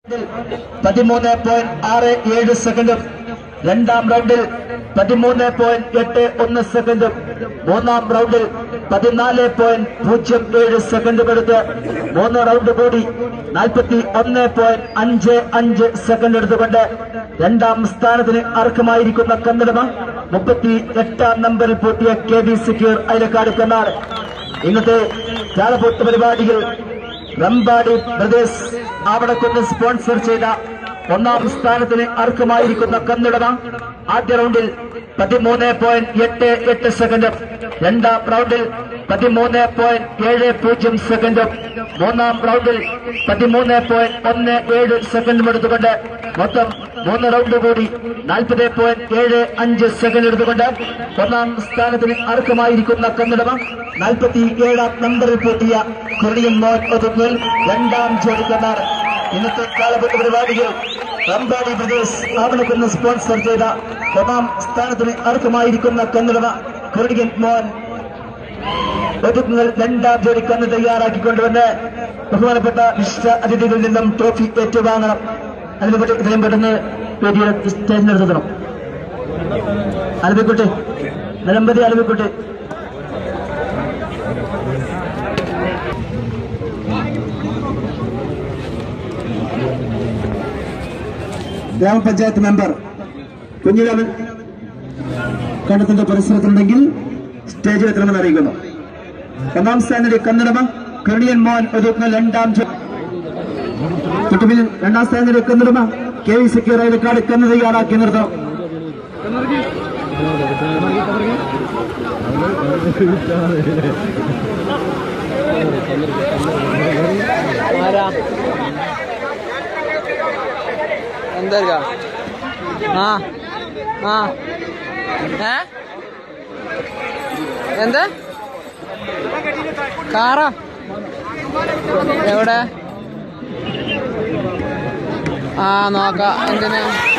പതിമൂന്ന് പോയിന്റ് ആറ് ഏഴ് സെക്കൻഡും രണ്ടാം റൗണ്ടിൽ പതിമൂന്ന് പോയിന്റ് എട്ട് ഒന്ന് സെക്കൻഡും മൂന്നാം റൗണ്ടിൽ പതിനാല് പോയിന്റ് പൂജ്യം ഏഴ് സെക്കൻഡും എടുത്ത് മൂന്ന് റൗണ്ട് കൂടി നാൽപ്പത്തി ഒന്ന് പോയിന്റ് അഞ്ച് അഞ്ച് സെക്കൻഡ് എടുത്തുകൊണ്ട് രണ്ടാം സ്ഥാനത്തിന് അർഹമായിരിക്കുന്ന കന്നഡമ മുപ്പത്തി എട്ടാം നമ്പറിൽ പൂട്ടിയ K V secure Ayalakkad Kannad ഇന്നത്തെ ചാളപൊട്ട് പരിപാടികൾ റംബാടി ബ്രദേഴ്സ് ആവണക്കുന്ന് സ്പോൺസർ ചെയ്ത ഒന്നാം സ്ഥാനത്തിന് അർഹമായിരിക്കുന്ന കന്നിടമ ആദ്യ റൗണ്ടിൽ പതിമൂന്ന് പോയിന്റ് എട്ട് എട്ട് സെക്കൻഡും രണ്ടാം റൗണ്ടിൽ പതിമൂന്ന് പോയിന്റ് ഏഴ് പൂജ്യം സെക്കൻഡും മൂന്നാം റൗണ്ടിൽ പതിമൂന്ന് പോയിന്റ് ഒന്ന് ഏഴ് സെക്കൻഡും എടുത്തുകൊണ്ട് മൊത്തം മൂന്ന് റൗണ്ട് കൂടി നാൽപ്പത് പോയിന്റ് ഏഴ് അഞ്ച് സെക്കൻഡ് എടുത്തുകൊണ്ട് ഒന്നാം സ്ഥാനത്തിന് അർഹമായിരിക്കുന്ന കന്നിടമ നാൽപ്പത്തി ഏഴാം നമ്പറിൽ പൂട്ടിയ കൊറിയൻ മോൻ ഒതുങ്ങൽ രണ്ടാം ജോലിക്കാർ ഇന്നത്തെ കാലഘട്ട പരിപാടികൾ റംബാടി ബ്രദേഴ്സ് ആവണക്കുന്ന് സ്പോൺസർ ചെയ്ത ഒന്നാം സ്ഥാനത്തിന് അർഹമായിരിക്കുന്ന കന്നിടമ കൊറിയൻ മോൻ ഒതുങ്ങൽ രണ്ടാം ജോലി കന്ന് തയ്യാറാക്കിക്കൊണ്ടുവന്ന് ബഹുമാനപ്പെട്ട വിശിഷ്ട അതിഥികളിൽ നിന്നും ട്രോഫി ഏറ്റുവാങ്ങണം അതിനെപ്പറ്റി ഇത്രയും പെട്ടെന്ന് വേദിയുടെ സ്റ്റേജിനെടുത്തണം ആലപിക്കട്ടെ നിലമ്പതി ആലപിക്കട്ടെ ഗ്രാമപഞ്ചായത്ത് മെമ്പർ കുഞ്ഞിരാമൻ കണ്ടത്തിന്റെ പരിസരത്തുണ്ടെങ്കിൽ സ്റ്റേജിൽ എത്തണമെന്ന് അറിയിക്കുന്നു ഒന്നാം സ്ഥാനത്തെ കന്നഡമ കെണിയൻ മോൻ ഒതുക്കുന്ന രണ്ടാം ജോ- തൊട്ടുപിൽ രണ്ടാം സ്ഥാനത്തെ കന്നഡമ കെ വി സെക്യൂർ അയലക്കാട് കന്ന് തയ്യാറാക്കി നിർത്തണം ആരാ എന്താ ആ ആ ഏ എന്ത് കാറാ എവിടെ ആ നോക്കാം എന്തിനാ